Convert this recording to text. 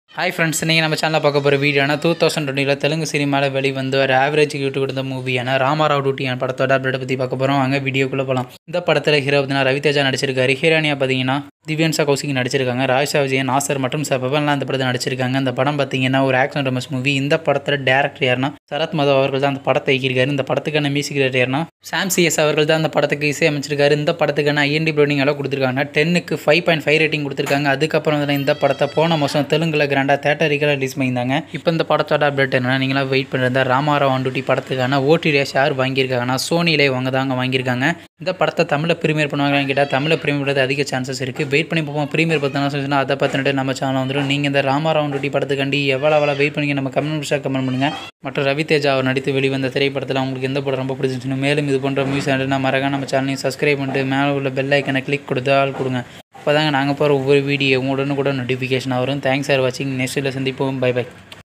hi friends நீங்கள் நம்ம சேனலில் பார்க்க போகிற வீடியோனா டூ தௌசண்ட் டுவெண்ட்டியில் தெலுங்கு சினிமாவில் வெளிவந்து ஒரு ஆவரேஜ் கிட்டு கொடுத்த மூவியான ராமாராவ் டூட்டியான படத்தோட அப்டேட் பற்றி பார்க்க போகிறோம் வாங்க வீடியோக்குள்ளே போகலாம் இந்த படத்தில் ஹீரோ பார்த்தீங்கன்னா ரவிதேஜா நடிச்சிருக்காரு ஹீரோனியா பார்த்தீங்கன்னா திவ்யன்சா கௌசிக் நடிச்சிருக்காங்க ராஜா விஜயன் நாசர் மற்றும் சபவன்லாம் இந்த படத்தில் நடிச்சிருக்காங்க அந்த படம் பார்த்தீங்கன்னா ஒரு ஆக்ஷன் ரொமஸ் மூவி இந்த படத்தில் டேரக்டர் யாருன்னா சரத் மதவ் அவர்கள் தான் அந்த படத்தை இயக்கியிருக்காரு இந்த படத்துக்கான மியூசிக் டேரக்டர் யாருன்னா சாம் சிஎஸ் அவர்கள் தான் அந்த படத்துக்கு இசை அமைச்சிருக்காரு இந்த படத்துக்கான ஐஎன்டி ப்ரோடிங் எல்லாம் கொடுத்துருக்காங்க டென்னுக்கு ஃபைவ் பாயிண்ட் ஃபைவ் ரேட்டிங் கொடுத்துருக்காங்க அதுக்கப்புறம் வந்து இந்த படத்தை போன மாதம் தெலுங்குல கிராண்டாக தேட்டரிக்கெல்லாம் ரிலீஸ் பண்ணியிருந்தாங்க இப்போ இந்த படத்தோட அப்டேட் என்னன்னா நீங்களாம் வெயிட் பண்ணிருந்தா ராமாராவ் அண்டுட்டி படத்துக்கான ஓடிடிஎஸ் யார் வாங்கியிருக்காங்கன்னா சோனிலே அவங்க தாங்க வாங்கியிருக்காங்க இந்த படத்தை தமிழில் ப்ரீமியர் பண்ணுவாங்களான்னு கேட்டால் தமிழில் ப்ரீமியர் பண்ணுறது அதிக சான்சஸ் இருக்குது வெயிட் பண்ணி பார்ப்போம் ப்ரீமியர் பார்த்தோம்னா சொன்னா அதை பார்த்துட்டு நம்ம சேனல் வந்துடும் நீங்கள் இந்த ராமாராவ் அண்டுட்டி படத்துக்காண்டி எவ்வளோ எவ்வளோ வெயிட் பண்ணி நம்ம கமெண்ட் பாக்ஸாக கமெண்ட் பண்ணுங்கள் மற்றும் ரவிதேஜா அவர் நடித்து வெளிவந்த திரைப்படத்தில் உங்களுக்கு எந்த படம் ரொம்ப பிடிச்சிருந்துச்சுன்னு மேலும் இது போன்ற மியூஸ் நான் மறக்காம நம்ம சேனலையும் சப்ஸ்கிரைப் பண்ணிட்டு மேலே உள்ள பெல் ஐக்கனை கிளிக் கொடுத்து ஆள் கொடுங்க அப்போ தாங்க நாங்கள் போகிற ஒவ்வொரு வீடியோ உடனே கூட நோட்டிஃபிகேஷன் வரும் தேங்க்ஸ் ஃபார் வாட்சிங் நெக்ஸ்ட்டில் சந்திப்போம் பை பை